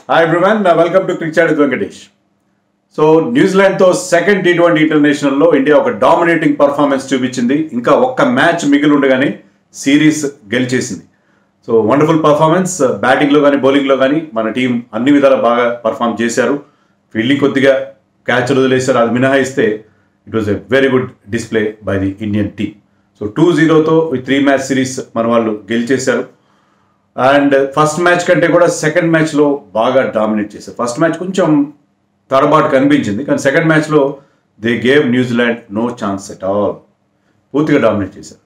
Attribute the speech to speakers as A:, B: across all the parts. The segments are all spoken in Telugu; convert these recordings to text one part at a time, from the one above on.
A: Hi everyone welcome to cricket with Venkatesh so న్యూజిలాండ్తో సెకండ్ టీ ట్వంటీ ఇంటర్నేషనల్లో ఇండియా ఒక డామినేటింగ్ పర్ఫార్మెన్స్ చూపించింది ఇంకా ఒక్క మ్యాచ్ మిగిలి ఉండగానే సిరీస్ గెలిచేసింది సో వండర్ఫుల్ పర్ఫార్మెన్స్ బ్యాటింగ్లో కానీ బౌలింగ్లో కానీ మన టీం అన్ని విధాలా బాగా పర్ఫామ్ చేశారు ఫీల్డింగ్ కొద్దిగా క్యాచ్లు వదిలేశారు అది మినహాయిస్తే it was a very good display by the Indian team so two జీరోతో ఈ త్రీ మ్యాచ్ సిరీస్ మన వాళ్ళు గెలిచేశారు అండ్ ఫస్ట్ మ్యాచ్ కంటే కూడా సెకండ్ మ్యాచ్లో బాగా డామినేట్ చేశారు ఫస్ట్ మ్యాచ్ కొంచెం తడబాటు కనిపించింది కానీ సెకండ్ మ్యాచ్లో they gave New Zealand no chance at all పూర్తిగా డామినేట్ చేశారు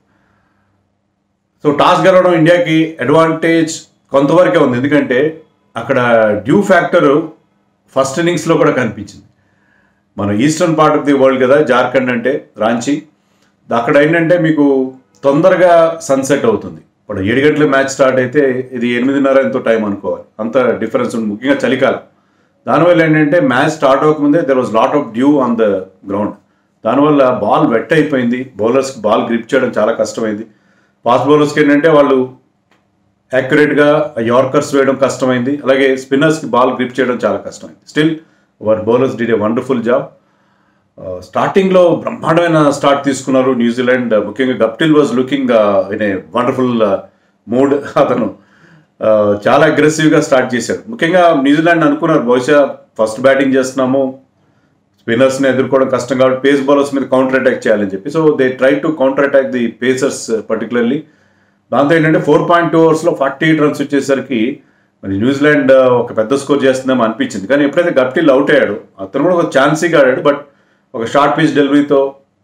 A: సో టాస్ గెలవడం ఇండియాకి అడ్వాంటేజ్ కొంతవరకే ఉంది ఎందుకంటే అక్కడ డ్యూ ఫ్యాక్టర్ ఫస్ట్ ఇన్నింగ్స్లో కూడా కనిపించింది మన eastern part of the world కదా జార్ఖండ్ అంటే రాంచీ అక్కడ ఏంటంటే మీకు తొందరగా సన్సెట్ అవుతుంది ఇప్పుడు ఏడు గంటల మ్యాచ్ స్టార్ట్ అయితే ఇది ఎనిమిదిన్నర ఎంతో టైం అనుకోవాలి అంత డిఫరెన్స్ ఉంది ముఖ్యంగా చలికాలం దానివల్ల ఏంటంటే మ్యాచ్ స్టార్ట్ అవ్వకముందే there was lot of dew on the ground దానివల్ల బాల్ వెట్ అయిపోయింది బౌలర్స్కి బాల్ గ్రిప్ చేయడం చాలా కష్టమైంది ఫాస్ట్ బౌలర్స్కి ఏంటంటే వాళ్ళు యాక్యురేట్గా యార్కర్స్ వేయడం కష్టమైంది అలాగే స్పిన్నర్స్కి బాల్ గ్రిప్ చేయడం చాలా కష్టమైంది still our bowlers did a wonderful job స్టార్టింగ్లో బ్రహ్మాండమైన స్టార్ట్ తీసుకున్నారు న్యూజిలాండ్ ముఖ్యంగా Guptill was looking in a wonderful mood అతను uh, చాలా అగ్రెసివ్గా స్టార్ట్ చేశాడు ముఖ్యంగా న్యూజిలాండ్ అనుకున్నారు బహుశా ఫస్ట్ బ్యాటింగ్ చేస్తున్నాము స్పిన్నర్స్ని ఎదుర్కోవడం కష్టం కాబట్టి పేస్ బౌలర్స్ మీద కౌంటర్ అటాక్ చేయాలని చెప్పి so they try to counter attack the pacers particularly దాంతో ఏంటంటే ఫోర్ పాయింట్ టూ ఓవర్స్లో ఫార్టీ ఎయిట్ రన్స్ వచ్చేసరికి మరి న్యూజిలాండ్ ఒక పెద్ద స్కోర్ చేస్తుందేమో అనిపించింది కానీ ఎప్పుడైతే గప్టిల్ అవుట్ అయ్యాడు అతను కూడా ఒక ఛాన్సీగా ఆడాడు బట్ ఒక షార్ట్ పిచ్ డెలివరీతో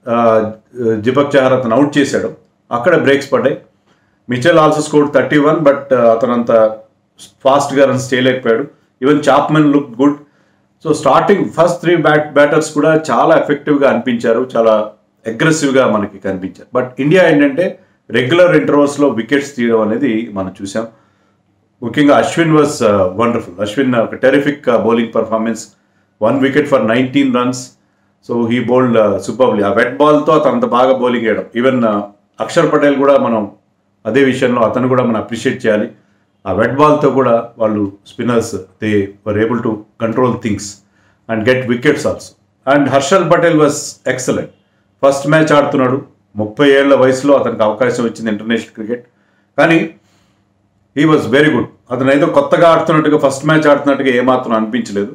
A: జిపక్ చహర్ అతను అవుట్ చేశాడు అక్కడ బ్రేక్స్ పడ్డాయి Mitchell also score thirty one but అతను అంత ఫాస్ట్గా రన్స్ చేయలేకపోయాడు even Chapman look good so starting first three bat batters కూడా చాలా ఎఫెక్టివ్గా అనిపించారు చాలా అగ్రెసివ్గా మనకి కనిపించారు బట్ ఇండియా ఏంటంటే రెగ్యులర్ ఇంటర్వల్స్లో వికెట్స్ తీయడం అనేది మనం చూసాం ముఖ్యంగా అశ్విన్ వాజ్ వండర్ఫుల్ అశ్విన్ ఒక terrific bowling performance one wicket for nineteen runs so he bowled superbly ఆ వెట్ బాల్తో అతను అంత బాగా బౌలింగ్ వేయడం ఈవెన్ అక్షర్ పటేల్ కూడా మనం అదే విషయంలో అతను కూడా మనం అప్రిషియేట్ చేయాలి ఆ వెట్ బాల్తో కూడా వాళ్ళు spinners they were able to control things and get wickets also and Harshal Patel was excellent first match ఆడుతున్నాడు ముప్పై ఏళ్ల వయసులో అతనికి అవకాశం వచ్చింది ఇంటర్నేషనల్ క్రికెట్ కానీ హీ వాజ్ వెరీ గుడ్ అతను ఏదో కొత్తగా ఆడుతున్నట్టుగా ఫస్ట్ మ్యాచ్ ఆడుతున్నట్టుగా ఏమాత్రం అనిపించలేదు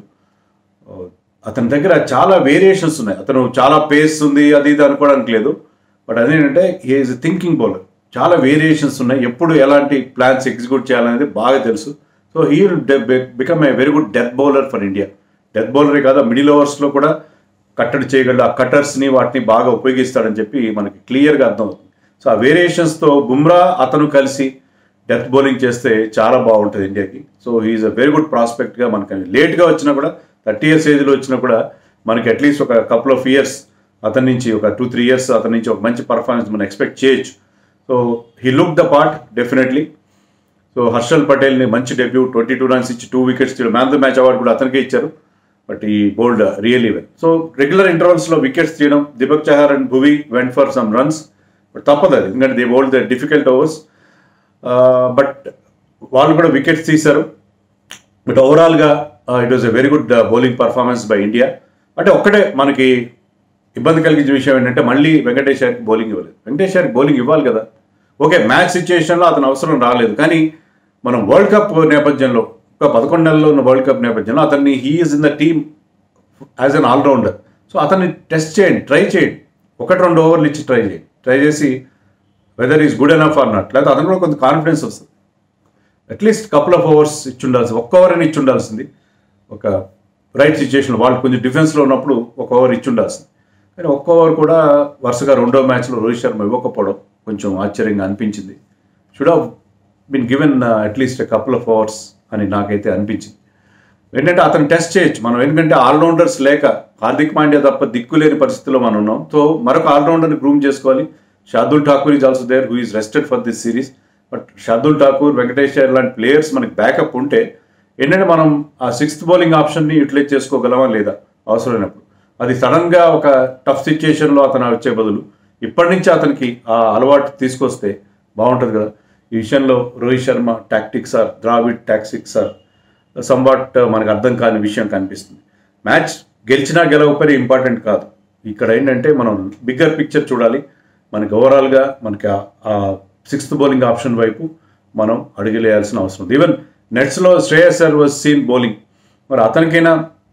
A: అతని దగ్గర చాలా వేరియేషన్స్ ఉన్నాయి అతను చాలా పేస్ ఉంది అది ఇది అనుకోవడానికి లేదు బట్ అదేంటంటే ఈజ్ థింకింగ్ బౌలర్ చాలా వేరియేషన్స్ ఉన్నాయి ఎప్పుడు ఎలాంటి ప్లాన్స్ ఎగ్జిక్యూట్ చేయాలనేది బాగా తెలుసు so he become a very good death bowler for India death బౌలరే కాదు మిడిల్ ఓవర్స్లో కూడా కట్టడి చేయగలడు ఆ కట్టర్స్ని వాటిని బాగా ఉపయోగిస్తాడని చెప్పి మనకి క్లియర్గా అర్థమవుతుంది సో ఆ వేరియేషన్స్తో బుమ్రా అతను కలిసి డెత్ బౌలింగ్ చేస్తే చాలా బాగుంటుంది ఇండియాకి so he's a very good ప్రాస్పెక్ట్గా మనకి లేట్గా వచ్చినా కూడా థర్టీ ఇయర్స్ ఏజ్లో వచ్చినా కూడా మనకి అట్లీస్ట్ ఒక కపుల్ ఆఫ్ ఇయర్స్ అతని నుంచి ఒక టూ త్రీ ఇయర్స్ అతని నుంచి ఒక మంచి పర్ఫార్మెన్స్ మనం ఎక్స్పెక్ట్ చేయొచ్చు so he look the part definitely so Harshal పటేల్ని మంచి డెబ్యూ ట్వంటీ టూ రన్స్ ఇచ్చి two wickets man of the match award కూడా అతనికే ఇచ్చారు but he bowled really well so regular ఇంటర్వల్స్లో వికెట్స్ తీయడం Deepak Chahar and Bhuvi went for some runs but తప్పదు అది ఎందుకంటే they bowled the difficult overs but వాళ్ళు కూడా వికెట్స్ తీశారు బట్ ఓవరాల్గా it was a very good bowling performance by India అంటే ఒక్కటే మనకి ఇబ్బంది కలిగించే విషయం ఏంటంటే మళ్ళీ వెంకటేష్ గారికి బౌలింగ్ ఇవ్వలేదు వెంకటేష్ గారికి బౌలింగ్ ఇవ్వాలి కదా ఓకే మ్యాచ్ సిచ్యుయేషన్లో అతను అవసరం రాలేదు కానీ మనం వరల్డ్ కప్ నేపథ్యంలో ఒక పదకొండు నెలల్లో ఉన్న వరల్డ్ కప్ నేపథ్యంలో అతన్ని he's in the team as an all-rounder so అతన్ని టెస్ట్ చేయండి ట్రై చేయండి ఒకటి రెండు ఓవర్లు ఇచ్చి ట్రై చేయండి ట్రై చేసి whether is good enough or not లేకపోతే అతను కూడా కొంత కాన్ఫిడెన్స్ వస్తుంది అట్లీస్ట్ కపుల్ ఆఫ్ ఓవర్స్ ఇచ్చి ఉండాల్సి ఒక్క ఓవర్ అని ఇచ్చి ఉండాల్సింది ఒక రైట్ సిచ్యుయేషన్ వాళ్ళు కొంచెం డిఫెన్స్లో ఉన్నప్పుడు ఒక ఓవర్ ఇచ్చి ఉండాల్సింది కానీ ఒక్క ఓవర్ కూడా వరుసగా రెండో మ్యాచ్లో రోహిత్ శర్మ ఇవ్వకపోవడం కొంచెం ఆశ్చర్యంగా అనిపించింది should have been given at least couple of overs అని నాకైతే అనిపించింది ఏంటంటే అతను టెస్ట్ చేయొచ్చు మనం ఎందుకంటే ఆల్రౌండర్స్ లేక హార్దిక్ పాండ్యా తప్ప దిక్కు లేని పరిస్థితిలో మనం ఉన్నాం సో మరొక ఆల్రౌండర్ని గ్రూమ్ చేసుకోవాలి Shardul Thakur is also there who is rested for this series but Shardul Thakur Venkatesh Iyer లాంటి ప్లేయర్స్ మనకి బ్యాకప్ ఉంటే ఏంటంటే మనం ఆ సిక్స్త్ బౌలింగ్ ఆప్షన్ని యూటిలైజ్ చేసుకోగలమా లేదా అవసరమైనప్పుడు అది సడన్గా ఒక టఫ్ సిచ్యుయేషన్లో అతను వచ్చే బదులు ఇప్పటి నుంచి అతనికి ఆ అలవాటు తీసుకొస్తే బాగుంటుంది కదా ఈ విషయంలో Rohit Sharma tactics or Dravid tactics are somewhat మనకు అర్థం కాని విషయం కనిపిస్తుంది మ్యాచ్ గెలిచినా గెలవకపోయినా ఇంపార్టెంట్ కాదు ఇక్కడ ఏంటంటే మనం బిగ్గర్ పిక్చర్ చూడాలి మనకి ఓవరాల్గా మనకి ఆ సిక్స్త్ బౌలింగ్ ఆప్షన్ వైపు మనం అడుగులేయాల్సిన అవసరం ఉంది ఈవెన్ నెట్స్లో శ్రేయసర్ వాజ్ సీన్ బౌలింగ్ మరి అతనికైనా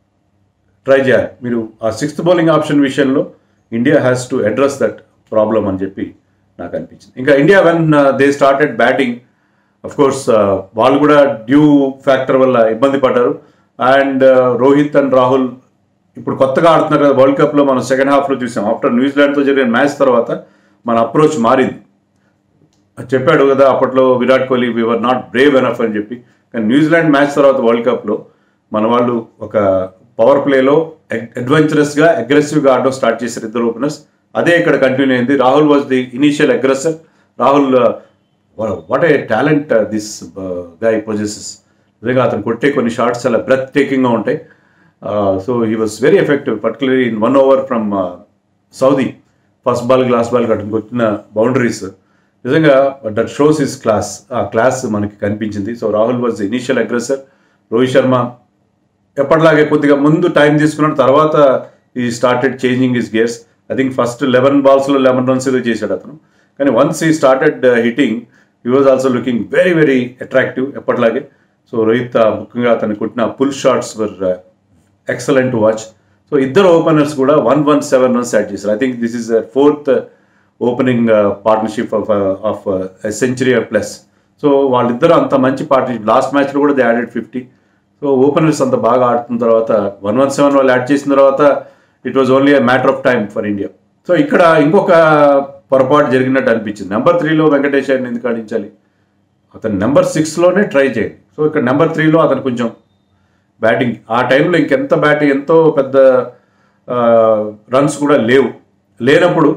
A: ట్రై చేయాలి మీరు ఆ సిక్స్త్ బౌలింగ్ ఆప్షన్ విషయంలో India has to address that problem అని చెప్పి నాకు అనిపించింది ఇంకా India when they started batting of course వాళ్ళు కూడా డ్యూ ఫ్యాక్టర్ వల్ల ఇబ్బంది పడ్డారు అండ్ రోహిత్ అండ్ రాహుల్ ఇప్పుడు కొత్తగా ఆడుతున్నారు కదా వరల్డ్ కప్లో మనం సెకండ్ హాఫ్లో చూసాం ఆఫ్టర్ న్యూజిలాండ్తో జరిగిన మ్యాచ్ తర్వాత మన అప్రోచ్ మారింది చెప్పాడు కదా అప్పట్లో Virat Kohli we're not brave enough అని చెప్పి కానీ న్యూజిలాండ్ మ్యాచ్ తర్వాత వరల్డ్ కప్లో మన వాళ్ళు ఒక పవర్ ప్లేలో అడ్వెంచరస్గా అగ్రెసివ్గా ఆడడం స్టార్ట్ చేశారు ఇద్దరు ఓపెనర్స్ అదే ఇక్కడ కంటిన్యూ అయింది Rahul was the initial aggressor Rahul what a talent this guy possesses నిజంగా అతను కొట్టే కొన్ని షార్ట్స్ చాలా బ్రెత్ టేకింగ్గా ఉంటాయి so he was very effective particularly in one over from Southee first ball glass ball అతను కొట్టిన బౌండరీస్ నిజంగా దట్ షోస్ ఇస్ క్లాస్ ఆ క్లాస్ మనకి కనిపించింది సో Rahul was initial aggressor Rohit Sharma ఎప్పటిలాగే కొద్దిగా ముందు టైం తీసుకున్నాడు తర్వాత he started changing his gears I think first eleven బాల్స్లో లెవెన్ రన్స్ ఏదో చేశాడు అతను కానీ once he started hitting he was also looking very very attractive ఎప్పటిలాగే సో రోహిత్ ముఖ్యంగా అతను కొట్టిన pull shots were excellent to watch so ఇద్దరు ఓపెనర్స్ కూడా one one seven runs add చేశారు I think this is fourth opening partnership of of century plus so వాళ్ళిద్దరూ అంత మంచి పార్ట్నర్షిప్ లాస్ట్ మ్యాచ్లో కూడా they added fifty so openers అంత బాగా ఆడుతున్న తర్వాత వన్ వన్ సెవెన్ వాళ్ళు యాడ్ చేసిన తర్వాత it was only matter of time for India so ఇక్కడ ఇంకొక పొరపాటు జరిగినట్టు అనిపించింది నెంబర్ త్రీలో వెంకటేష్ అయ్యని ఎందుకు ఆడించాలి అతను నెంబర్ సిక్స్లోనే ట్రై చేయండి సో ఇక్కడ నెంబర్ త్రీలో అతను కొంచెం బ్యాటింగ్ ఆ టైంలో ఇంకెంత బ్యాటింగ్ ఎంతో పెద్ద రన్స్ కూడా లేవు లేనప్పుడు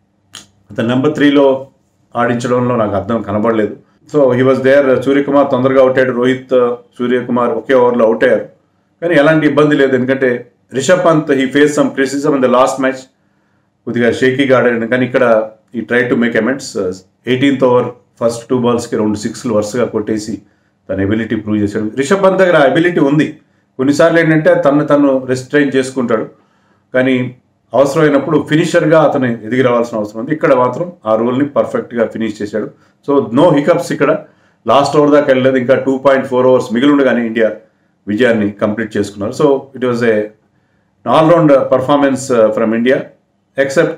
A: అతను నెంబర్ త్రీలో ఆడించడంలో నాకు అర్థం కనబడలేదు so he was there Suryakumar తొందరగా అవుట్ అయ్యాడు రోహిత్ సూర్యకుమార్ ఒకే ఓవర్లో అవుట్ అయ్యారు కానీ ఎలాంటి ఇబ్బంది లేదు ఎందుకంటే Rishabh Pant he face some criticism in the last match కొద్దిగా షేకీగా ఆడాడు కానీ ఇక్కడ he try to make amends eighteenth over first two బాల్స్కి రెండు సిక్స్లు వరుసగా కొట్టేసి తన ఎబిలిటీ ప్రూవ్ చేశాడు రిషబ్ పంత్ దగ్గర ఎబిలిటీ ఉంది కొన్నిసార్లు ఏంటంటే తను తను రెస్ట్రైన్ చేసుకుంటాడు కానీ అవసరమైనప్పుడు ఫినిషర్గా అతను ఎదిగి రావాల్సిన అవసరం ఉంది ఇక్కడ మాత్రం ఆ రోల్ని పర్ఫెక్ట్గా ఫినిష్ చేశాడు సో నో హికప్స్ ఇక్కడ లాస్ట్ ఓవర్ దాకా వెళ్ళలేదు ఇంకా టూ పాయింట్ ఫోర్ ఓవర్స్ మిగిలి ఉండగానే ఇండియా విజయాన్ని కంప్లీట్ చేసుకున్నారు so it was a all round performance from India except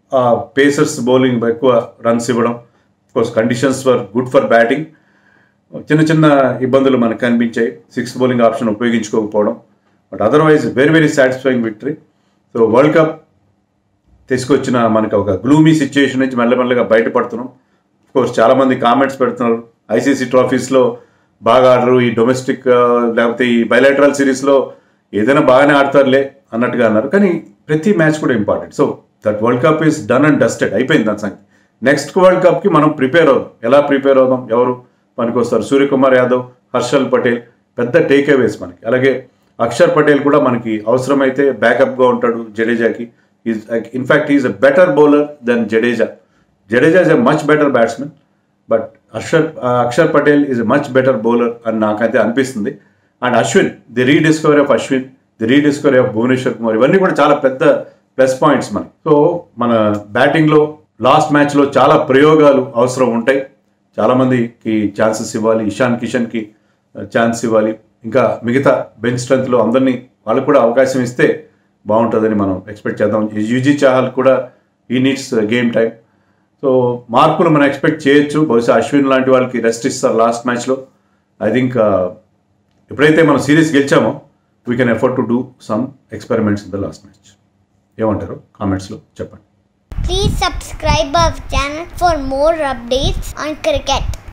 A: pacers bowling ఎక్కువ రన్స్ ఇవ్వడం course conditions for good for batting చిన్న చిన్న ఇబ్బందులు మనకు కనిపించాయి సిక్స్ బౌలింగ్ ఆప్షన్ ఉపయోగించుకోకపోవడం but otherwise very very satisfying victory so world cup తీసుకొచ్చిన మనకి ఒక గ్లూమీ సిచ్యుయేషన్ నుంచి మెల్లమెల్లగా బయటపడుతున్నాం కోర్స్ చాలామంది కామెంట్స్ పెడుతున్నారు ఐసీసీ ట్రోఫీస్లో బాగా ఆడరు ఈ డొమెస్టిక్ లేకపోతే ఈ బయలాటరల్ సిరీస్లో ఏదైనా బాగానే ఆడతారులే అన్నట్టుగా అన్నారు కానీ ప్రతి మ్యాచ్ కూడా important so that world cup is done and dusted అయిపోయింది దాని సంగతి నెక్స్ట్ వరల్డ్ కప్కి మనం ప్రిపేర్ అవుదాం ఎలా ప్రిపేర్ అవుదాం ఎవరు పనికొస్తారు సూర్యకుమార్ యాదవ్ హర్షల్ పటేల్ పెద్ద టేక్ అవేస్ మనకి అలాగే అక్షర్ పటేల్ కూడా మనకి అవసరమైతే బ్యాకప్గా ఉంటాడు జడేజాకి is in fact is a better bowler then Jadeja Jadeja is a much better batsmen but Axar Axar Patel is a much better bowler అని నాకైతే అనిపిస్తుంది and Ashwin the rediscovery of Ashwin the rediscovery of Bhuvneshwar Kumar ఇవన్నీ కూడా చాలా పెద్ద ప్లస్ పాయింట్స్ మనకి సో మన బ్యాటింగ్లో లాస్ట్ మ్యాచ్లో చాలా ప్రయోగాలు అవసరం ఉంటాయి చాలామందికి ఛాన్సెస్ ఇవ్వాలి ఇషాన్ కిషన్కి ఛాన్స్ ఇవ్వాలి ఇంకా మిగతా బెంచ్ స్ట్రెంత్లో అందరినీ వాళ్ళకు కూడా అవకాశం ఇస్తే బాగుంటుందని మనం ఎక్స్పెక్ట్ చేద్దాం యూజీ చాహల్ కూడా ఈ నీడ్స్ గేమ్ టైం సో మార్పులు మనం ఎక్స్పెక్ట్ చేయొచ్చు బహుశా అశ్విన్ లాంటి వాళ్ళకి రెస్ట్ ఇస్తారు లాస్ట్ మ్యాచ్లో ఐ థింక్ ఎప్పుడైతే మనం సిరీస్ గెలిచామో we can effort to do some experiments in the last match ఏమంటారు కామెంట్స్లో చెప్పండి
B: Please subscribe our channel for more updates on cricket.